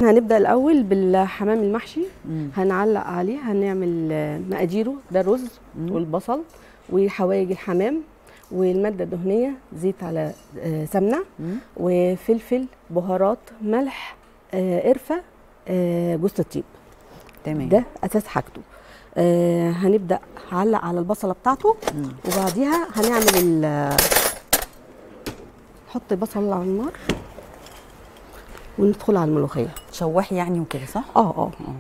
هنبدا الاول بالحمام المحشي مم. هنعلق عليه هنعمل آه، مقاديره ده الرز مم. والبصل وحوايج الحمام والماده الدهنيه زيت على آه، سمنه مم. وفلفل بهارات ملح آه، قرفه آه، جوز الطيب تمام ده اساس حاجته آه هنبدا هعلق على البصله بتاعته مم. وبعديها هنعمل ال نحط بصل على النار وندخل على الملوخيه تشوحي يعني وكده صح؟ اه اه اه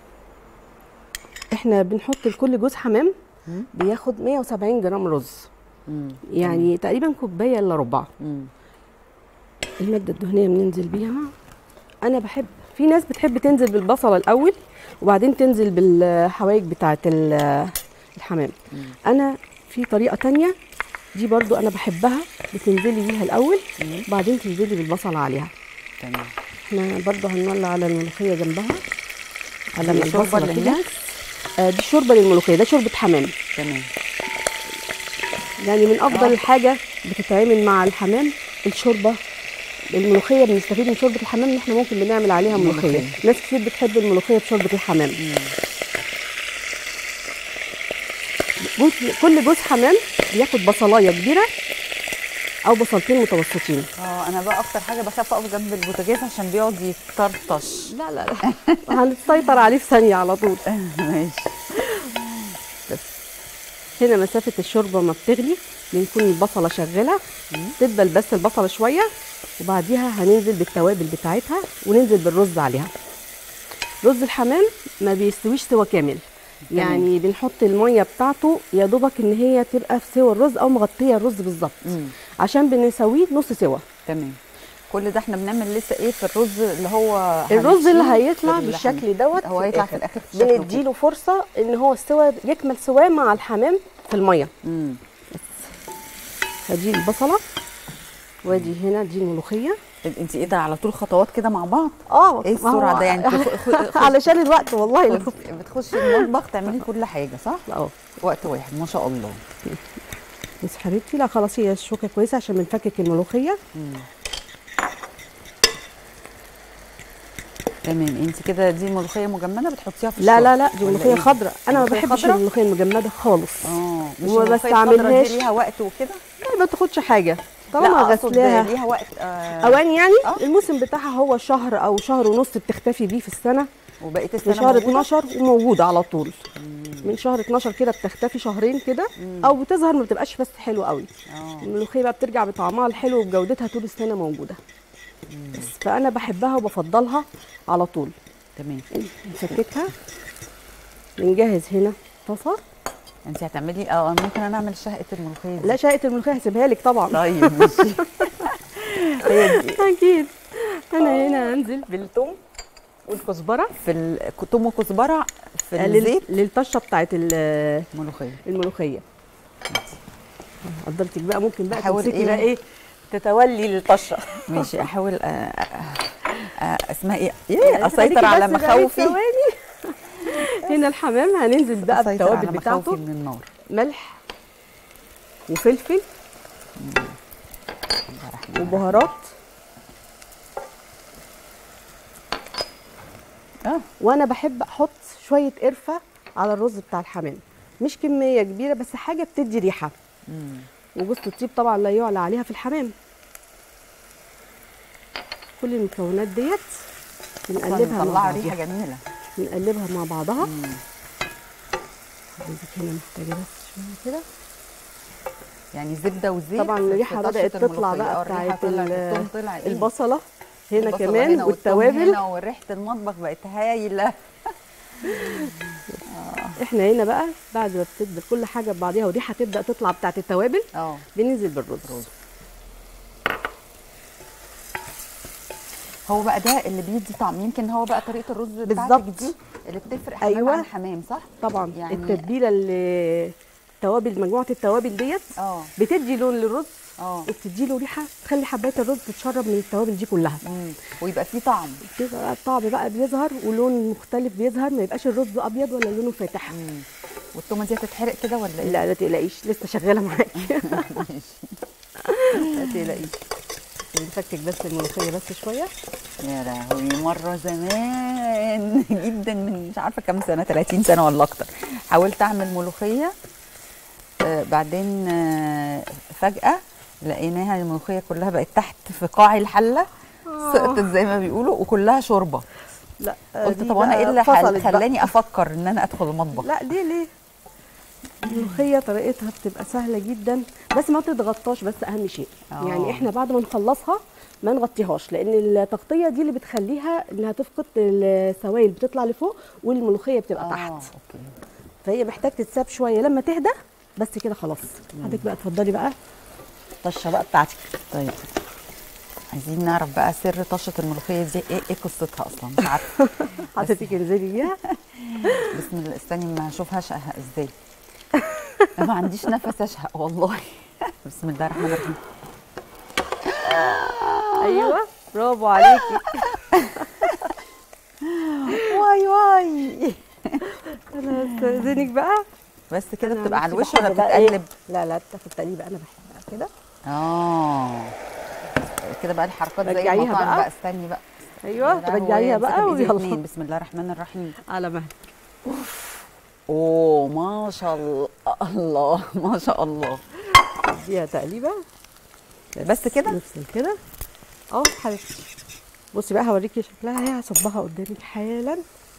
احنا بنحط لكل جوز حمام مم. بياخد 170 جرام رز مم. يعني تقريبا كوبايه الا ربع مم. الماده الدهنيه بننزل بيها انا بحب في ناس بتحب تنزل بالبصله الاول وبعدين تنزل بالحوايج بتاعه ال- الحمام مم. انا في طريقه تانية دي برضو انا بحبها بتنزلي بيها الاول مم. بعدين تنزلي بالبصل عليها تمام احنا برضو هنولع على الملوخيه جنبها على دي ما الشوربة البصله اللي كده هناك؟ آه دي شوربه للملوخيه ده شوربه حمام تمام يعني من افضل آه. الحاجه بتتعمل مع الحمام الشوربه الملوخيه بنستفيد من شوربه الحمام ان احنا ممكن بنعمل عليها ملوخيه ملوخية. ناس كتير بتحب الملوخيه بشوربه الحمام مم. جوز كل جوز حمام بياخد بصلايه كبيره او بصلتين متوسطين اه انا بقى اكتر حاجه بخاف اقف جنب البوتاجاز عشان بيقعد يطرطش لا لا لا هنسيطر عليه في ثانيه على طول ماشي هنا مسافه الشوربه ما بتغلي بنكون البصله شغاله تدبل بس البصله شويه وبعديها هننزل بالتوابل بتاعتها وننزل بالرز عليها رز الحمام ما بيستويش سوا كامل يعني بنحط الميه بتاعته يا دوبك ان هي تبقى في سوا الرز او مغطيه الرز بالظبط مم. عشان بنسويه نص سوا تمام كل ده احنا بنعمل لسه ايه في الرز اللي هو الرز اللي هنحشيه هيطلع في بالشكل الحمام. دوت هو في هيطلع الآخر. في الاخر في شكله بنديله فرصه ان هو السوا يكمل سواه مع الحمام في الميه امم فدي البصله وادي هنا دي الملوخيه انت ايه ده على طول خطوات كده مع بعض اه ايه ما هو- السرعه ده يعني تخ- خ- خ- علشان الوقت والله اللي خ- بتخشي المطبخ تعملي كل حاجه صح اه وقت واحد ما شاء الله بس حبيبتي لا خلاص هي الشوكه كويسه عشان بنفكك الملوخيه مم. تمام انت كده دي ملوخيه مجمده بتحطيها في لا الشوربة لا لا دي ولا ملوخيه إيه؟ خضراء انا ما ملوخية بحبش خضراء؟ الملوخيه المجمده خالص اه مش وما الملوخية الخضراء بستعملهاش. دي ليها وقت وكده لا ما تاخدش حاجه لا طالما اقصد غسلاها ليها وقت آه اواني يعني آه. الموسم بتاعها هو شهر او شهر ونص بتختفي بيه في السنه وبقيه في السنه شهر موجودة؟ 12 وموجوده على طول من شهر 12 كده بتختفي شهرين كده او بتظهر ما بتبقاش بس حلوه قوي اه الملوخيه بقى بترجع بطعمها الحلو وبجودتها طول السنه موجوده بس فانا بحبها وبفضلها على طول تمام نفككها بنجهز هنا طاسه انت هتعملي اه ممكن انا اعمل شهقه الملوخيه دي لا شقه الملوخيه هسيبها لك طبعا طيب ماشي هي دي اكيد انا هنا هنزل بالثوم والكزبره في التوم وكزبره في لل- الزيت للطشه بتاعت ال- ملوخيه الملوخيه قدرتك بقى ممكن بقى أحاول تمسكي إيه؟ بقى ايه تتولي للطشه ماشي احاول آه، آه، آه، اسمها ايه ايه اسيطر على بس بقى مخاوفي ثواني. هنا الحمام هننزل بقى أسيطر بالتوابل على بتاعته مخاوفي من النار ملح وفلفل الله الرحمن الرحيم. وبهارات اه وانا بحب احط شويه قرفه على الرز بتاع الحمام مش كميه كبيره بس حاجه بتدي ريحه مم. وجوز الطيب طبعا لا يعلى عليها في الحمام كل المكونات ديت بنقلبها مع مطلعه بعضها ريحه جميله بنقلبها مع بعضها مم. عندك هنا محتاجه بس شويه كده يعني زبده وزيت طبعا في الريحه طشة بدات تطلع الملوخية. بقى آه، الريحة بتاعت طلعت، ال- التوم طلع إيه؟ البصله هنا البصلة كمان هنا والتوم والتوابل هنا وريحه المطبخ بقت هايله احنا هنا بقى بعد ما بتدبل كل حاجه ببعضيها والريحه تبدا تطلع بتاعت التوابل اه بننزل بالرز هو بقى ده اللي بيدي طعم يمكن هو بقى طريقه الرز بتاعتك بالظبط. دي اللي بتفرق حمام أيوة. عن حمام صح طبعا يعني- يعني التتبيله اللي التوابل مجموعه التوابل ديت اه بتدي لون للرز اه وبتدي له ريحه تخلي حبايه الرز تتشرب من التوابل دي كلها مم. ويبقى فيه طعم بتبقى بقى الطعم بقى بيظهر ولون مختلف بيظهر ما يبقاش الرز ابيض ولا لونه فاتح مم. والتومه دي هتتحرق كده ولا ايه لا لا تقلقيش لسه شغاله معاكي ماشي لا تقلقيش بنفكك بس الملوخيه بس شويه يا لهوي مره زمان جدا من مش عارفه كام سنه 30 سنه ولا اكتر حاولت اعمل ملوخيه آه بعدين آه فجاه لقيناها الملوخيه كلها بقت تحت في قاع الحله سقطت زي ما بيقولوا وكلها شوربه لا قلت دي طب انا بقى ايه اللي فصلت حل- بقى. خلاني افكر ان انا ادخل المطبخ لا ليه ليه الملوخيه طريقتها بتبقى سهله جدا بس ما تتغطاش بس اهم شيء آه. يعني احنا بعد ما نخلصها ما نغطيهاش لان التغطيه دي اللي بتخليها انها تفقد السوائل بتطلع لفوق والملوخيه بتبقى آه، تحت اوكي فهي محتاج تتساب شويه لما تهدى بس كده خلاص حضرتك بقى اتفضلي بقى الطشه بقى بتاعتك طيب عايزين نعرف بقى سر طشه الملوخيه دي ايه ايه قصتها اصلا مش عارفه حضرتك انزلي بيها بسم الله استني ما اشوفها اشهق ازاي أنا ما عنديش نفس اشهق والله بسم الله الرحمن الرحيم ايوه برافو عليكي واي واي انا استاذنك بقى بس كده أنا بتبقى على بصي الوش ولا بحب بقى إيه؟ بتتقلب لا لا تاخد تقليب انا بحبها كده اه كده بقى الحركات زي رجعيها المطاعم بقى. بقى استني بقى ايوه يا لهوي، ترجعيها امسكها بقى بإيدي ويلا الاتنين. بسم الله الرحمن الرحيم على مهلك اوه ما شاء الله الله ما شاء الله اديها تقليبه بس كده؟ نفصل كده اه حبيبتي بصي بقى هوريكي شكلها هي هصبها قدامك حالا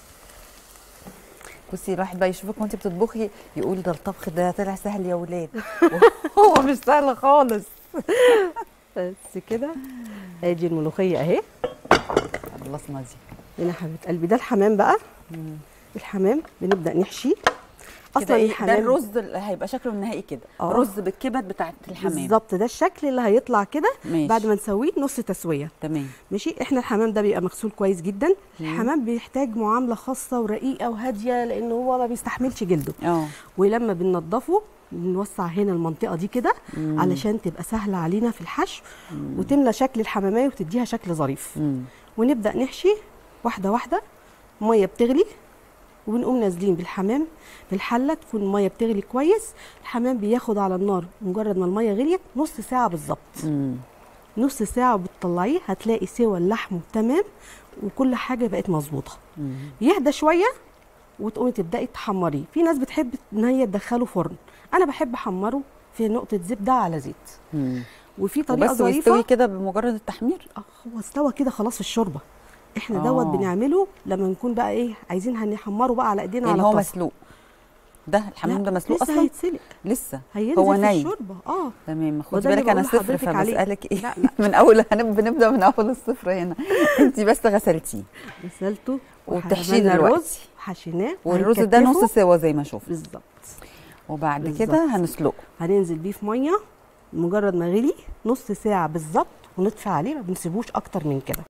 بصي الواحد بقى يشوفك وانت بتطبخي يقول ده الطبخ ده طلع سهل يا ولاد هو مش سهل خالص بس كده ادي الملوخيه اهي خلصنا دي هنا حبيبه قلبي ده الحمام بقى الحمام بنبدا نحشي اصلا إيه ده الرز اللي هيبقى شكله النهائي كده آه. رز بالكبد بتاعت الحمام بالظبط ده الشكل اللي هيطلع كده ماشي. بعد ما نسويه نص تسويه تمام ماشي احنا الحمام ده بيبقى مغسول كويس جدا الحمام بيحتاج معامله خاصه ورقيقه وهاديه لان هو ما بيستحملش جلده اه ولما بننضفه بنوسع هنا المنطقه دي كده علشان تبقى سهله علينا في الحشو وتملى شكل الحماميه وتديها شكل ظريف مم. ونبدا نحشي واحده واحده ميه بتغلي وبنقوم نازلين بالحمام بالحله تكون الميه بتغلي كويس الحمام بياخد على النار مجرد ما الميه غليت نص ساعه بالظبط مم. نص ساعه وبتطلعيه هتلاقي سوى اللحم تمام وكل حاجه بقت مظبوطه مم. يهدى شويه وتقومي تبداي تحمريه في ناس بتحب ان هي تدخله فرن انا بحب احمره في نقطه زبده على زيت مم. وفي طريقه وبس ويستوي ظريفه كده بمجرد التحمير آه، هو استوى كده خلاص في الشوربه احنا آه. دوت بنعمله لما نكون بقى ايه عايزين هنحمره بقى على ايدينا يعني على هو الطاسة. مسلوق ده الحمام لا، ده مسلوق لسه اصلا هيتسلق لسه هينزل هو في ني الشوربه اه تمام خدي وده اللي بالك انا بقول صفر لحضرتك عليه. فبسالك ايه لا، لا. من اول هنب- بنبدا من اول الصفر هنا انت بس غسلتيه غسلته وبتحشيه وعملنا دلوقتي. الرز حشيناه والرز ده وهنكتفه. نص سوا زي ما شفت بالظبط وبعد بالظبط. كده هنسلقه هننزل بيه في ميه مجرد ما غلي نص ساعه بالظبط ونطفي عليه ما بنسيبوش اكتر من كده